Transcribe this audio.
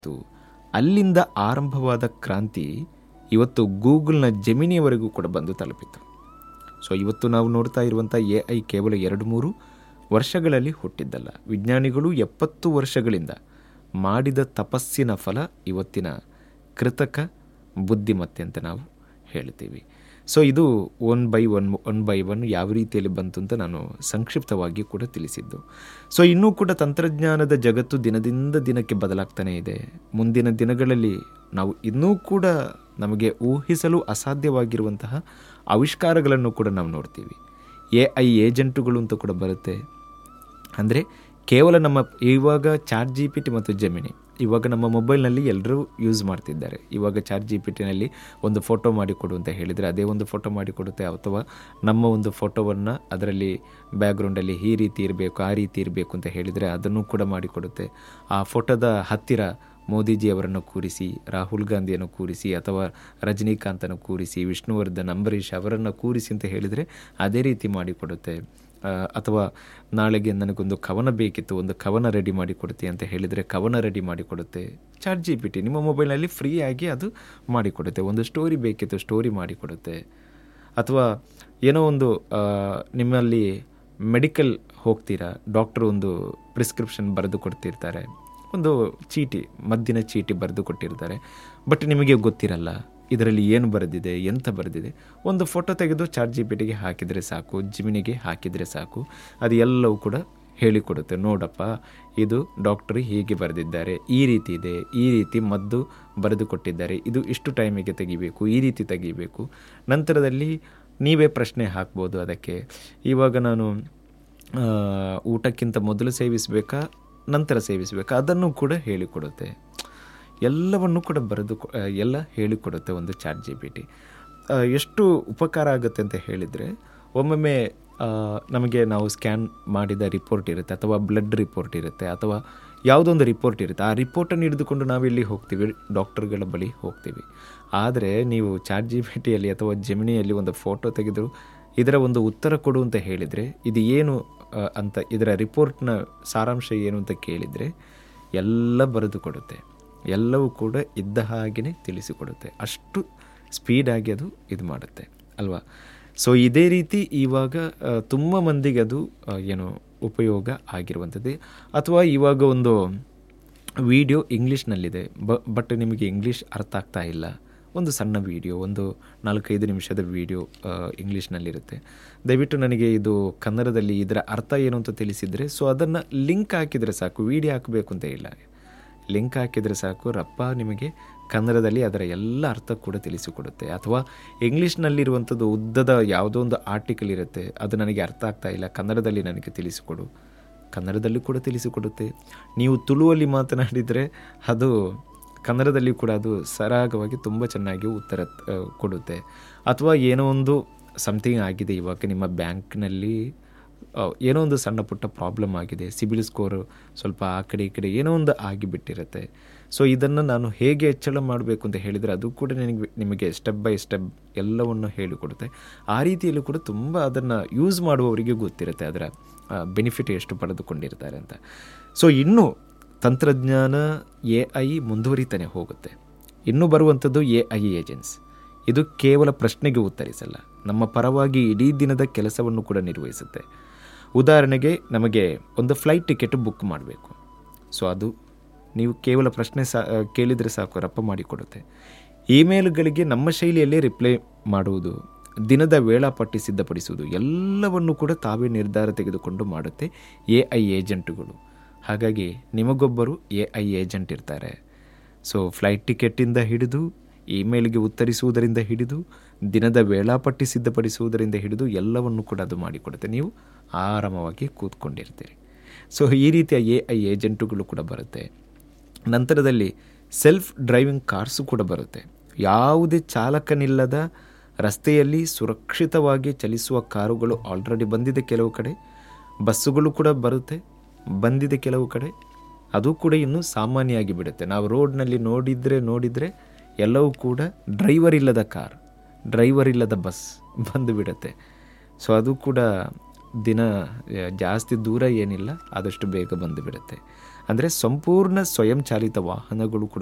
ಇತ್ತು ಅಲ್ಲಿಂದ ಆರಂಭವಾದ ಕ್ರಾಂತಿ ಇವತ್ತು ಗೂಗಲ್ನ ಜಮಿನಿಯವರೆಗೂ ಕೂಡ ಬಂದು ತಲುಪಿತು ಸೊ ಇವತ್ತು ನಾವು ನೋಡ್ತಾ ಇರುವಂಥ ಎ ಐ ಕೇವಲ ಎರಡು ಮೂರು ವರ್ಷಗಳಲ್ಲಿ ಹುಟ್ಟಿದ್ದಲ್ಲ ವಿಜ್ಞಾನಿಗಳು ಎಪ್ಪತ್ತು ವರ್ಷಗಳಿಂದ ಮಾಡಿದ ತಪಸ್ಸಿನ ಫಲ ಇವತ್ತಿನ ಕೃತಕ ಬುದ್ಧಿಮತ್ತೆ ಅಂತ ನಾವು ಹೇಳ್ತೀವಿ ಸೊ ಇದು one by one one by one ಯಾವ ರೀತಿಯಲ್ಲಿ ಬಂತು ಅಂತ ನಾನು ಸಂಕ್ಷಿಪ್ತವಾಗಿ ಕೂಡ ತಿಳಿಸಿದ್ದು ಸೊ ಇನ್ನೂ ಕೂಡ ತಂತ್ರಜ್ಞಾನದ ಜಗತ್ತು ದಿನದಿಂದ ದಿನಕ್ಕೆ ಬದಲಾಗ್ತಾನೇ ಇದೆ ಮುಂದಿನ ದಿನಗಳಲ್ಲಿ ನಾವು ಇನ್ನೂ ಕೂಡ ನಮಗೆ ಊಹಿಸಲು ಅಸಾಧ್ಯವಾಗಿರುವಂತಹ ಆವಿಷ್ಕಾರಗಳನ್ನು ಕೂಡ ನಾವು ನೋಡ್ತೀವಿ ಎ ಐ ಏಜೆಂಟುಗಳು ಅಂತ ಕೂಡ ಬರುತ್ತೆ ಅಂದರೆ ಕೇವಲ ನಮ್ಮ ಇವಾಗ ಚಾಟ್ ಜಿ ಪಿ ಟಿ ಮತ್ತು ಜಮಿನಿ ಇವಾಗ ನಮ್ಮ ಮೊಬೈಲ್ನಲ್ಲಿ ಎಲ್ಲರೂ ಯೂಸ್ ಮಾಡ್ತಿದ್ದಾರೆ ಇವಾಗ ಚಾಟ್ ಜಿ ಪಿ ಟಿನಲ್ಲಿ ಒಂದು ಫೋಟೋ ಮಾಡಿಕೊಡು ಅಂತ ಹೇಳಿದರೆ ಅದೇ ಒಂದು ಫೋಟೋ ಮಾಡಿಕೊಡುತ್ತೆ ಅಥವಾ ನಮ್ಮ ಒಂದು ಫೋಟೋವನ್ನು ಅದರಲ್ಲಿ ಬ್ಯಾಕ್ಗ್ರೌಂಡಲ್ಲಿ ಈ ರೀತಿ ಇರಬೇಕು ಆ ರೀತಿ ಇರಬೇಕು ಅಂತ ಹೇಳಿದರೆ ಅದನ್ನು ಕೂಡ ಮಾಡಿಕೊಡುತ್ತೆ ಆ ಫೋಟೋದ ಹತ್ತಿರ ಮೋದಿಜಿಯವರನ್ನು ಕೂರಿಸಿ ರಾಹುಲ್ ಗಾಂಧಿಯನ್ನು ಕೂರಿಸಿ ಅಥವಾ ರಜನಿಕಾಂತನ್ನು ಕೂರಿಸಿ ವಿಷ್ಣುವರ್ಧನ್ ಅಂಬರೀಷ್ ಅವರನ್ನು ಕೂರಿಸಿ ಅಂತ ಹೇಳಿದರೆ ಅದೇ ರೀತಿ ಮಾಡಿಕೊಡುತ್ತೆ ಅಥವಾ ನಾಳೆಗೆ ನನಗೊಂದು ಕವನ ಬೇಕಿತ್ತು ಒಂದು ಕವನ ರೆಡಿ ಮಾಡಿಕೊಡುತ್ತೆ ಅಂತ ಹೇಳಿದರೆ ಕವನ ರೆಡಿ ಮಾಡಿಕೊಡುತ್ತೆ ಚಾಟ್ ಜಿ ಪಿ ಟಿ ನಿಮ್ಮ ಮೊಬೈಲ್ನಲ್ಲಿ ಫ್ರೀಯಾಗಿ ಅದು ಮಾಡಿಕೊಡುತ್ತೆ ಒಂದು ಸ್ಟೋರಿ ಬೇಕಿತ್ತು ಸ್ಟೋರಿ ಮಾಡಿಕೊಡುತ್ತೆ ಅಥವಾ ಏನೋ ಒಂದು ನಿಮ್ಮಲ್ಲಿ ಮೆಡಿಕಲ್ ಹೋಗ್ತೀರಾ ಡಾಕ್ಟ್ರು ಒಂದು ಪ್ರಿಸ್ಕ್ರಿಪ್ಷನ್ ಬರೆದು ಕೊಡ್ತಿರ್ತಾರೆ ಒಂದು ಚೀಟಿ ಮದ್ದಿನ ಚೀಟಿ ಬರೆದು ಕೊಟ್ಟಿರ್ತಾರೆ ಬಟ್ ನಿಮಗೆ ಗೊತ್ತಿರಲ್ಲ ಇದರಲ್ಲಿ ಏನು ಬರೆದಿದೆ ಎಂತ ಬರೆದಿದೆ ಒಂದು ಫೋಟೋ ತೆಗೆದು ಚಾಟ್ ಜಿ ಪಿ ಟಿಗೆ ಹಾಕಿದರೆ ಸಾಕು ಜಿಮಿನಿಗೆ ಹಾಕಿದರೆ ಸಾಕು ಅದು ಎಲ್ಲವೂ ಕೂಡ ಹೇಳಿಕೊಡುತ್ತೆ ನೋಡಪ್ಪ ಇದು ಡಾಕ್ಟರ್ ಹೀಗೆ ಬರೆದಿದ್ದಾರೆ ಈ ರೀತಿ ಇದೆ ಈ ರೀತಿ ಮದ್ದು ಬರೆದು ಕೊಟ್ಟಿದ್ದಾರೆ ಇದು ಇಷ್ಟು ಟೈಮಿಗೆ ತೆಗಿಬೇಕು ಈ ರೀತಿ ತೆಗಿಬೇಕು ನಂತರದಲ್ಲಿ ನೀವೇ ಪ್ರಶ್ನೆ ಹಾಕ್ಬೋದು ಅದಕ್ಕೆ ಇವಾಗ ನಾನು ಊಟಕ್ಕಿಂತ ಮೊದಲು ಸೇವಿಸಬೇಕಾ ನಂತರ ಸೇವಿಸಬೇಕಾ ಅದನ್ನು ಕೂಡ ಹೇಳಿಕೊಡುತ್ತೆ ಎಲ್ಲವನ್ನು ಕೂಡ ಬರೆದು ಎಲ್ಲ ಹೇಳಿಕೊಡುತ್ತೆ ಒಂದು ಚಾಟ್ ಜಿ ಪಿ ಟಿ ಎಷ್ಟು ಉಪಕಾರ ಆಗುತ್ತೆ ಅಂತ ಹೇಳಿದರೆ ಒಮ್ಮೊಮ್ಮೆ ನಮಗೆ ನಾವು ಸ್ಕ್ಯಾನ್ ಮಾಡಿದ ರಿಪೋರ್ಟ್ ಇರುತ್ತೆ ಅಥವಾ ಬ್ಲಡ್ ರಿಪೋರ್ಟ್ ಇರುತ್ತೆ ಅಥವಾ ಯಾವುದೊಂದು ರಿಪೋರ್ಟ್ ಇರುತ್ತೆ ಆ ರಿಪೋರ್ಟನ್ನು ಹಿಡಿದುಕೊಂಡು ನಾವೆಲ್ಲಿ ಹೋಗ್ತೀವಿ ಡಾಕ್ಟರ್ಗಳ ಬಳಿ ಹೋಗ್ತೀವಿ ಆದರೆ ನೀವು ಚಾಟ್ ಜಿ ಪಿ ಟಿಯಲ್ಲಿ ಅಥವಾ ಜಮಿನಿಯಲ್ಲಿ ಒಂದು ಫೋಟೋ ತೆಗೆದು ಇದರ ಒಂದು ಉತ್ತರ ಕೊಡು ಅಂತ ಹೇಳಿದರೆ ಇದು ಏನು ಅಂತ ಇದರ ರಿಪೋರ್ಟ್ನ ಸಾರಾಂಶ ಏನು ಅಂತ ಕೇಳಿದರೆ ಎಲ್ಲ ಬರೆದು ಕೊಡುತ್ತೆ ಎಲ್ಲವೂ ಕೂಡ ಇದ್ದ ಹಾಗೆಯೇ ತಿಳಿಸಿಕೊಡುತ್ತೆ ಅಷ್ಟು ಸ್ಪೀಡಾಗಿ ಅದು ಇದು ಮಾಡುತ್ತೆ ಅಲ್ವಾ ಸೊ ಇದೇ ರೀತಿ ಇವಾಗ ತುಂಬ ಮಂದಿಗೆ ಅದು ಏನು ಉಪಯೋಗ ಆಗಿರುವಂಥದ್ದು ಅಥವಾ ಇವಾಗ ಒಂದು ವಿಡಿಯೋ ಇಂಗ್ಲೀಷ್ನಲ್ಲಿದೆ ಬ ಬಟ್ ನಿಮಗೆ ಇಂಗ್ಲೀಷ್ ಅರ್ಥ ಆಗ್ತಾ ಇಲ್ಲ ಒಂದು ಸಣ್ಣ ವೀಡಿಯೋ ಒಂದು ನಾಲ್ಕೈದು ನಿಮಿಷದ ವೀಡಿಯೋ ಇಂಗ್ಲೀಷ್ನಲ್ಲಿರುತ್ತೆ ದಯವಿಟ್ಟು ನನಗೆ ಇದು ಕನ್ನಡದಲ್ಲಿ ಇದರ ಅರ್ಥ ಏನು ಅಂತ ತಿಳಿಸಿದರೆ ಸೊ ಅದನ್ನು ಲಿಂಕ್ ಹಾಕಿದರೆ ಸಾಕು ವೀಡಿಯೋ ಹಾಕಬೇಕು ಅಂತ ಇಲ್ಲ ಲಿಂಕ್ ಹಾಕಿದರೆ ಸಾಕು ರಪ್ಪ ನಿಮಗೆ ಕನ್ನಡದಲ್ಲಿ ಅದರ ಎಲ್ಲ ಅರ್ಥ ಕೂಡ ತಿಳಿಸಿಕೊಡುತ್ತೆ ಅಥವಾ ಇಂಗ್ಲೀಷ್ನಲ್ಲಿರುವಂಥದ್ದು ಉದ್ದದ ಯಾವುದೋ ಒಂದು ಆರ್ಟಿಕಲ್ ಇರುತ್ತೆ ಅದು ನನಗೆ ಅರ್ಥ ಆಗ್ತಾ ಇಲ್ಲ ಕನ್ನಡದಲ್ಲಿ ನನಗೆ ತಿಳಿಸಿಕೊಡು ಕನ್ನಡದಲ್ಲಿ ಕೂಡ ತಿಳಿಸಿಕೊಡುತ್ತೆ ನೀವು ತುಳುವಲ್ಲಿ ಮಾತನಾಡಿದರೆ ಅದು ಕನ್ನಡದಲ್ಲಿ ಕೂಡ ಅದು ಸರಾಗವಾಗಿ ತುಂಬ ಚೆನ್ನಾಗಿ ಉತ್ತರ ಕೊಡುತ್ತೆ ಅಥವಾ ಏನೋ ಒಂದು ಸಮಥಿಂಗ್ ಆಗಿದೆ ಇವಾಗ ನಿಮ್ಮ ಬ್ಯಾಂಕ್ನಲ್ಲಿ ಏನೋ ಒಂದು ಸಣ್ಣ ಪುಟ್ಟ ಪ್ರಾಬ್ಲಮ್ ಆಗಿದೆ ಸಿಬಿಲ್ ಸ್ಕೋರು ಸ್ವಲ್ಪ ಆ ಕಡೆ ಈ ಕಡೆ ಏನೋ ಒಂದು ಆಗಿಬಿಟ್ಟಿರುತ್ತೆ ಸೊ ಇದನ್ನು ನಾನು ಹೇಗೆ ಹೆಚ್ಚಳ ಮಾಡಬೇಕು ಅಂತ ಹೇಳಿದರೆ ಅದು ಕೂಡ ನನಗೆ ನಿಮಗೆ ಸ್ಟೆಪ್ ಬೈ ಸ್ಟೆಪ್ ಎಲ್ಲವನ್ನು ಹೇಳಿಕೊಡುತ್ತೆ ಆ ರೀತಿಯಲ್ಲೂ ಕೂಡ ತುಂಬ ಅದನ್ನು ಯೂಸ್ ಮಾಡುವವರಿಗೆ ಗೊತ್ತಿರುತ್ತೆ ಅದರ ಬೆನಿಫಿಟ್ ಎಷ್ಟು ಪಡೆದುಕೊಂಡಿರ್ತಾರೆ ಅಂತ ಸೊ ಇನ್ನು ತಂತ್ರಜ್ಞಾನ ಎ ಐ ಮುಂದುವರಿತಾನೆ ಹೋಗುತ್ತೆ ಇನ್ನು ಬರುವಂಥದ್ದು ಎ ಐ ಏಜೆನ್ಸ್ ಇದು ಕೇವಲ ಪ್ರಶ್ನೆಗೆ ಉತ್ತರಿಸಲ್ಲ ನಮ್ಮ ಪರವಾಗಿ ಇಡೀ ದಿನದ ಕೆಲಸವನ್ನು ಕೂಡ ನಿರ್ವಹಿಸುತ್ತೆ ಉದಾಹರಣೆಗೆ ನಮಗೆ ಒಂದು ಫ್ಲೈಟ್ ಟಿಕೆಟ್ ಬುಕ್ ಮಾಡಬೇಕು ಸೊ ಅದು ನೀವು ಕೇವಲ ಪ್ರಶ್ನೆ ಸಾ ಕೇಳಿದರೆ ಸಾಕು ರಪ್ಪ ಮಾಡಿಕೊಡುತ್ತೆ ಇಮೇಲ್ಗಳಿಗೆ ನಮ್ಮ ಶೈಲಿಯಲ್ಲೇ ರಿಪ್ಲೈ ಮಾಡುವುದು ದಿನದ ವೇಳಾಪಟ್ಟಿ ಸಿದ್ಧಪಡಿಸುವುದು ಎಲ್ಲವನ್ನು ಕೂಡ ತಾವೇ ನಿರ್ಧಾರ ತೆಗೆದುಕೊಂಡು ಮಾಡುತ್ತೆ ಎ ಐ ಏಜೆಂಟುಗಳು ಹಾಗಾಗಿ ನಿಮಗೊಬ್ಬರು ಎ ಐ ಏಜೆಂಟ್ ಇರ್ತಾರೆ ಸೊ ಫ್ಲೈಟ್ ಟಿಕೆಟಿಂದ ಹಿಡಿದು ಇಮೇಲ್ಗೆ ಉತ್ತರಿಸುವುದರಿಂದ ಹಿಡಿದು ದಿನದ ವೇಳಾಪಟ್ಟಿ ಸಿದ್ಧಪಡಿಸುವುದರಿಂದ ಹಿಡಿದು ಎಲ್ಲವನ್ನು ಕೂಡ ಅದು ಮಾಡಿಕೊಡುತ್ತೆ ನೀವು ಆರಾಮವಾಗಿ ಕೂತ್ಕೊಂಡಿರ್ತೀರಿ ಸೊ ಈ ರೀತಿಯ ಎ ಐ ಏಜೆಂಟುಗಳು ಕೂಡ ಬರುತ್ತೆ ನಂತರದಲ್ಲಿ ಸೆಲ್ಫ್ ಡ್ರೈವಿಂಗ್ ಕಾರ್ಸು ಕೂಡ ಬರುತ್ತೆ ಯಾವುದೇ ಚಾಲಕನಿಲ್ಲದ ರಸ್ತೆಯಲ್ಲಿ ಸುರಕ್ಷಿತವಾಗಿ ಚಲಿಸುವ ಕಾರುಗಳು ಆಲ್ರೆಡಿ ಬಂದಿದೆ ಕೆಲವು ಕಡೆ ಬಸ್ಸುಗಳು ಕೂಡ ಬರುತ್ತೆ ಬಂದಿದೆ ಕೆಲವು ಕಡೆ ಅದು ಕೂಡ ಇನ್ನೂ ಸಾಮಾನ್ಯ ಆಗಿ ಬಿಡುತ್ತೆ ನಾವು ರೋಡ್ನಲ್ಲಿ ನೋಡಿದರೆ ನೋಡಿದರೆ ಎಲ್ಲವೂ ಕೂಡ ಡ್ರೈವರ್ ಇಲ್ಲದ ಕಾರ್ ಡ್ರೈವರ್ ಇಲ್ಲದ ಬಸ್ ಬಂದು ಬಿಡುತ್ತೆ ಸೊ ಅದು ಕೂಡ ದಿನ ಜಾಸ್ತಿ ದೂರ ಏನಿಲ್ಲ ಆದಷ್ಟು ಬೇಗ ಬಂದು ಬಿಡುತ್ತೆ ಅಂದರೆ ಸಂಪೂರ್ಣ ಸ್ವಯಂಚಾಲಿತ ವಾಹನಗಳು ಕೂಡ